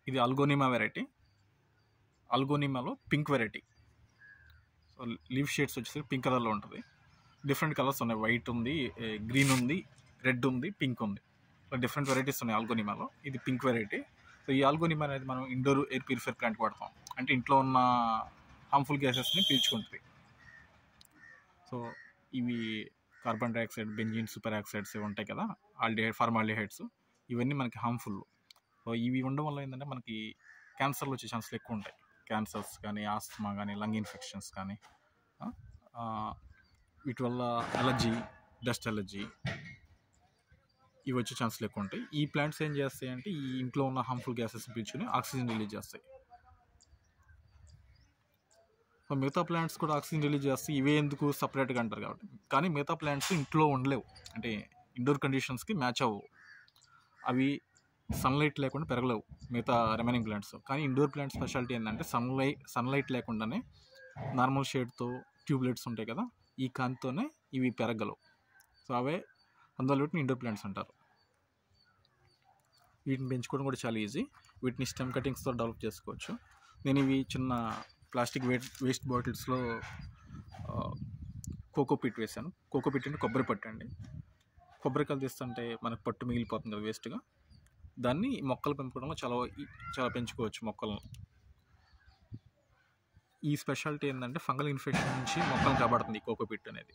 ఇది అల్గోనిమా వెరైటీ అల్గోనిమాలో pink variety so leave shades వచ్చేసి పింక్ కలర్లో ఉంటుంది డిఫరెంట్ కలర్స్ ఉన్నాయి వైట్ ఉంది గ్రీన్ ఉంది రెడ్ ఉంది పింక్ ఉంది డిఫరెంట్ వెరైటీస్ ఉన్నాయి ఆల్గోనిమాలో ఇది పింక్ వెరైటీ సో ఈ ఆల్గోనిమా అనేది మనం ఇండోర్ ఎయిర్ ప్యూరిఫైర్ ప్లాంట్ వాడతాం అంటే ఇంట్లో ఉన్న హార్మ్ఫుల్ గ్యాసెస్ని పీల్చుకుంటుంది సో ఇవి carbon dioxide benzene super oxides ఇవి ఉంటాయి కదా ఆల్డిహైడ్ ఫార్మాల్డిహైడ్స్ ఇవన్నీ మనకి హార్మ్ఫుల్ సో ఇవి ఉండడం వల్ల ఏంటంటే మనకి క్యాన్సర్లు వచ్చే ఛాన్సులు ఎక్కువ ఉంటాయి క్యాన్సర్స్ కానీ ఆస్తమా కానీ లంగ్ ఇన్ఫెక్షన్స్ కానీ ఆ, ఆ, వీటి వల్ల అలర్జీ డస్ట్ అలర్జీ ఇవి వచ్చే ఛాన్సులు ఎక్కువ ఉంటాయి ఈ ప్లాంట్స్ ఏం చేస్తాయి అంటే ఈ ఇంట్లో ఉన్న హార్మ్ఫుల్ గ్యాసెస్ పీల్చుకుని ఆక్సిజన్ రిలీజ్ చేస్తాయి సో మిగతా ప్లాంట్స్ కూడా ఆక్సిజన్ రిలీజ్ చేస్తాయి ఇవే ఎందుకు సపరేట్గా అంటారు కాబట్టి కానీ మిగతా ప్లాంట్స్ ఇంట్లో ఉండలేవు అంటే ఇండోర్ కండిషన్స్కి మ్యాచ్ అవ్వవు అవి సన్లైట్ లేకుండా పెరగలేవు మిగతా రిమైనింగ్ ప్లాంట్స్ కానీ ఇండోర్ ప్లాంట్ స్పెషాలిటీ ఏంటంటే సన్లైట్ సన్లైట్ లేకుండానే నార్మల్ షేడ్తో ట్యూబ్లెట్స్ ఉంటాయి కదా ఈ కాంతితోనే ఇవి పెరగలవు సో అవే అందువల్ల వీటిని ఇండోర్ ప్లాంట్స్ అంటారు వీటిని పెంచుకోవడం కూడా చాలా ఈజీ వీటిని స్టెమ్ కటింగ్స్తో డెవలప్ చేసుకోవచ్చు నేను ఇవి చిన్న ప్లాస్టిక్ వేస్ట్ వేస్ట్ బాటిల్స్లో కోకో పిట్ వేసాను కోకో పిట్ అంటే కొబ్బరి పట్టు అండి కొబ్బరికాయలు తీస్తుంటే మనకు పట్టు మిగిలిపోతుంది కదా వేస్ట్గా దాన్ని మొక్కలు పెంపుకోవడంలో చాలా ఈ- చాలా పెంచుకోవచ్చు మొక్కలను ఈ స్పెషాలిటీ ఏంటంటే ఫంగల్ ఇన్ఫెక్షన్ నుంచి మొక్కలను కాపాడుతుంది ఈ కోకో పిట్ అనేది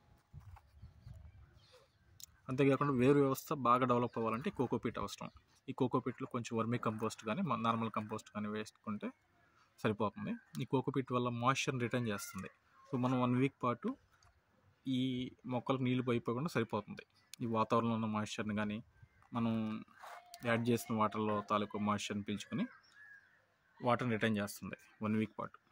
అంతేకాకుండా వేరు వ్యవస్థ బాగా డెవలప్ అవ్వాలంటే కోకోపీట్ అవసరం ఈ కోకోపీట్లో కొంచెం వర్మీ కంపోస్ట్ కానీ నార్మల్ కంపోస్ట్ కానీ వేసుకుంటే సరిపోతుంది ఈ కోకోపీట్ వల్ల మాయిశ్చర్ని రిటర్న్ చేస్తుంది సో మనం వన్ వీక్ పాటు ఈ మొక్కలకు నీళ్ళు పోయిపోకుండా సరిపోతుంది ఈ వాతావరణంలో ఉన్న మాయిశ్చర్ని కానీ మనం యాడ్ చేసిన వాటర్లో తాలూకు మాయిశ్చర్ని పీల్చుకొని వాటర్ని రిటర్న్ చేస్తుంది వన్ వీక్ పాటు